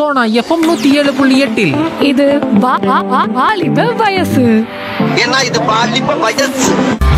Sona FM நூத்தி ஏழு புள்ளி எட்டில் இது வா- வா- வா- வாலிப வயசு ஏன்னா இது பாலிப்ப வயசு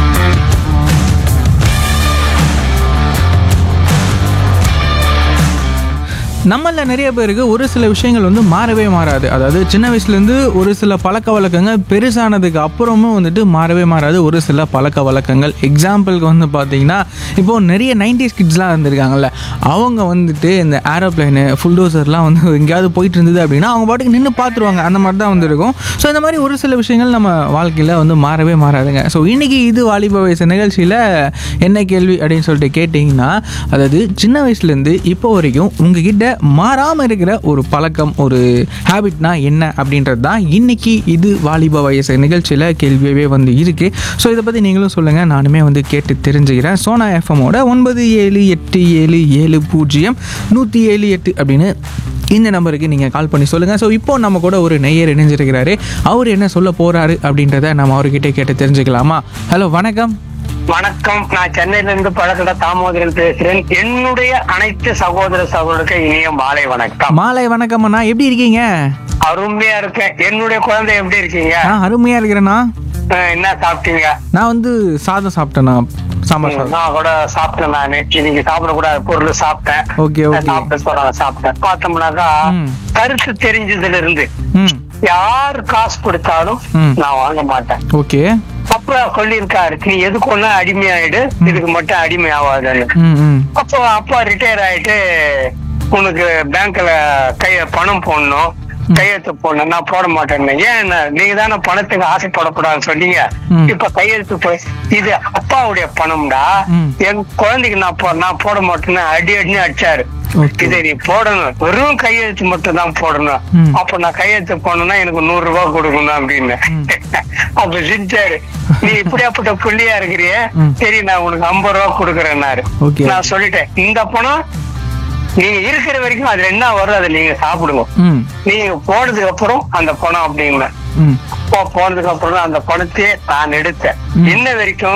நம்மள நிறைய பேருக்கு ஒரு சில விஷயங்கள் வந்து மாறவே மாறாது அதாவது சின்ன வயசுலேருந்து ஒரு சில பழக்க வழக்கங்கள் பெருசானதுக்கு அப்புறமும் வந்துட்டு மாறவே மாறாது ஒரு சில பழக்க வழக்கங்கள் எக்ஸாம்பிளுக்கு வந்து பார்த்தீங்கன்னா இப்போ நிறைய நைன்டிஸ் கிட்ஸ்லாம் இருந்திருக்காங்கல்ல அவங்க வந்துட்டு இந்த ஏரோப்ளைனு ஃபுல்டோசர்லாம் வந்து எங்கேயாவது போயிட்டு இருந்தது அப்படின்னா அவங்க பாட்டுக்கு நின்று பார்த்துருவாங்க அந்த மாதிரி தான் வந்து இருக்கும் ஸோ இந்த மாதிரி ஒரு சில விஷயங்கள் நம்ம வாழ்க்கையில் வந்து மாறவே மாறாதுங்க ஸோ இன்னைக்கு இது வாலிப வயசு நிகழ்ச்சியில் என்ன கேள்வி அப்படின்னு சொல்லிட்டு கேட்டிங்கன்னா அதாவது சின்ன வயசுலேருந்து இப்போ வரைக்கும் உங்ககிட்ட மாறாமல் இருக்கிற ஒரு பழக்கம் ஒரு ஹேபிட்னா என்ன அப்படின்றது தான் இன்னைக்கு இது வாலிப வயசு நிகழ்ச்சியில் கேள்வியவே வந்து இருக்கு ஸோ இதை பற்றி நீங்களும் சொல்லுங்கள் நானுமே வந்து கேட்டு தெரிஞ்சுக்கிறேன் சோனா எஃப்எம்மோட ஒன்பது ஏழு எட்டு ஏழு ஏழு பூஜ்ஜியம் நூற்றி ஏழு எட்டு அப்படின்னு இந்த நம்பருக்கு நீங்கள் கால் பண்ணி சொல்லுங்கள் ஸோ இப்போ நம்ம கூட ஒரு நெய்யர் இணைஞ்சிருக்கிறாரு அவர் என்ன சொல்ல போகிறாரு அப்படின்றத நம்ம அவர்கிட்ட கேட்டு தெரிஞ்சுக்கலாமா ஹலோ வணக்கம் வணக்கம் நான் சென்னையில இருந்து பழக்கட தாமோதரன் பேசுறேன் என்னுடைய அனைத்து சகோதர சகோதரருக்கு இனிய மாலை வணக்கம் மாலை வணக்கம் அண்ணா எப்படி இருக்கீங்க அருமையா இருக்கேன் என்னுடைய குழந்தை எப்படி இருக்கீங்க நான் அருமையாக இருக்கிறேண்ணா அஹ் என்ன சாப்பிட்டீங்க நான் வந்து சாதம் சாப்பிட்டேண்ணா சாம்பார் சாதம் நான் கூட சாப்பிட்டேன் நானு இன்னைக்கு சாப்பிடக்கூடாத பொருள் சாப்பிட்டேன் ஓகே ஓகே சாப்பிட்ட சொல்றாங்க சாப்பிட்டேன் பார்த்தோம்னாக்கா ம். கருத்து தெரிஞ்சதுல இருந்து ம் யார் காசு கொடுத்தாலும் ம். நான் வாங்க மாட்டேன் ஓகே அப்ப சொல்லியிருக்காரு நீ எதுக்கு ஒண்ணு அடிமையாயிடு இதுக்கு மட்டும் அடிமை ஆகாதுன்னு ம் ம் அப்போ அப்பா ரிட்டையர் ஆயிட்டு உனக்கு பேங்க்ல கைய பணம் போடணும் கையெழுத்து போடணும் நான் போட மாட்டேன்னு ஏன் நீங்க தானே பணத்துக்கு ஆசைப்படக்கூடாதுன்னு சொன்னீங்க ம். இப்ப கையெழுத்து போய் இது அப்பாவுடைய பணம்டா ம். என் குழந்தைக்கு நான் போ நான் போட மாட்டேன்னு அடி அடின்னு அடிச்சாரு ஓகே இதை நீ போடணும் வெறும் கையெழுத்து மட்டும் தான் போடணும் ம். அப்ப நான் கையெழுத்து போடணும்னா எனக்கு நூறு ரூபாய் கொடுக்கணும் அப்படின்னு அப்ப சிரிச்சாரு நீ இப்படியாப்பட்ட புள்ளியா இருக்கிறிய ம். சரி நான் உனக்கு ஐம்பது ரூபாய் கொடுக்குறேன்னாரு Okay. நான் சொல்லிட்டேன் இந்த பணம் நீங்க இருக்கிற வரைக்கும் அதுல என்ன வரும் அதை நீங்க சாப்பிடுங்க ம் நீங்க போனதுக்கு அப்புறம் அந்த பணம் அப்படிங்கள ம் போனதுக்கு அப்புறம் அந்த பணத்தையே நான் எடுத்தேன் ம். இன்ன வரைக்கும்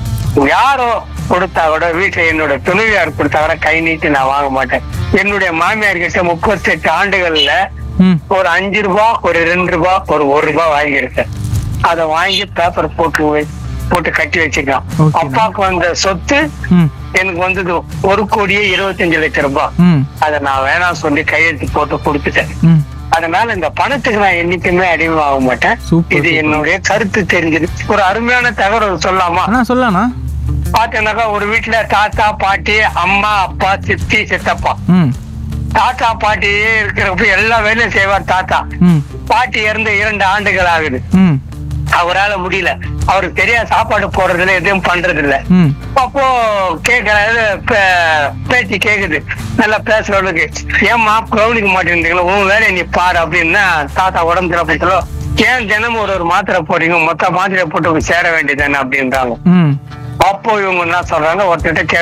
யாரோ கொடுத்தா கூட வீட்டுல என்னோட துணைவியார் கொடுத்தா கூட கை நீட்டி நான் வாங்க மாட்டேன் என்னுடைய மாமியார் கிட்ட முப்பத்தி எட்டு ஆண்டுகள்ல ம் ஒரு அஞ்சு ரூபா ஒரு ரெண்டு ரூபா ஒரு ஒரு ரூபாய் வாங்கியிருக்கேன் அதை வாங்கி பேப்பர் போட்டு வை- போட்டு கட்டி வச்சுக்கலாம் Okay. அப்பாவுக்கு வந்த சொத்து ம் எனக்கு வந்தது ஒரு கோடியே இருபத்தஞ்சு லட்சம் ரூபாய் ம் அதை நான் வேணாம் சொல்லி கையெழுத்து போட்டு கொடுத்துட்டேன் ம் அதனால இந்த பணத்துக்கு நான் என்னைக்குமே அடிமையாக மாட்டேன் Super, இது super. என்னுடைய கருத்து தெரிஞ்சது ஒரு அருமையான தகவல் சொல்லலாமா அண்ணா சொல்லலாண்ணா பாத்தீங்கன்னாக்கா ஒரு வீட்டுல தாத்தா பாட்டி அம்மா அப்பா சித்தி சித்தப்பா ம் தாத்தா பாட்டி இருக்கிறப்ப எல்லா வேலையும் செய்வார் தாத்தா ம் பாட்டி இறந்து இரண்டு ஆண்டுகள் ஆகுது ம் அவரால முடியல அவருக்கு தெரியாத சாப்பாடு போடுறதுல எதுவும் பண்றது இல்ல ம் அப்போ கேக்குறாரு பே- பேச்சு கேக்குது நல்லா பேசுறவளுக்கு ஏம்மா கவனிக்க மாட்டேங்கிறீங்களா உன் வேலையை நீ பாரு அப்படின்னா தாத்தா உடம்பு சிறப்பத்தலோ ஏன் தினமும் ஒரு ஒரு மாத்திரை போடுறீங்க மொத்த மாத்திரை போட்டு சேர வேண்டியதானே அப்படின்றாங்க ம் அப்போ இவங்க என்ன சொல்றாங்க ஒருத்தர்கிட்ட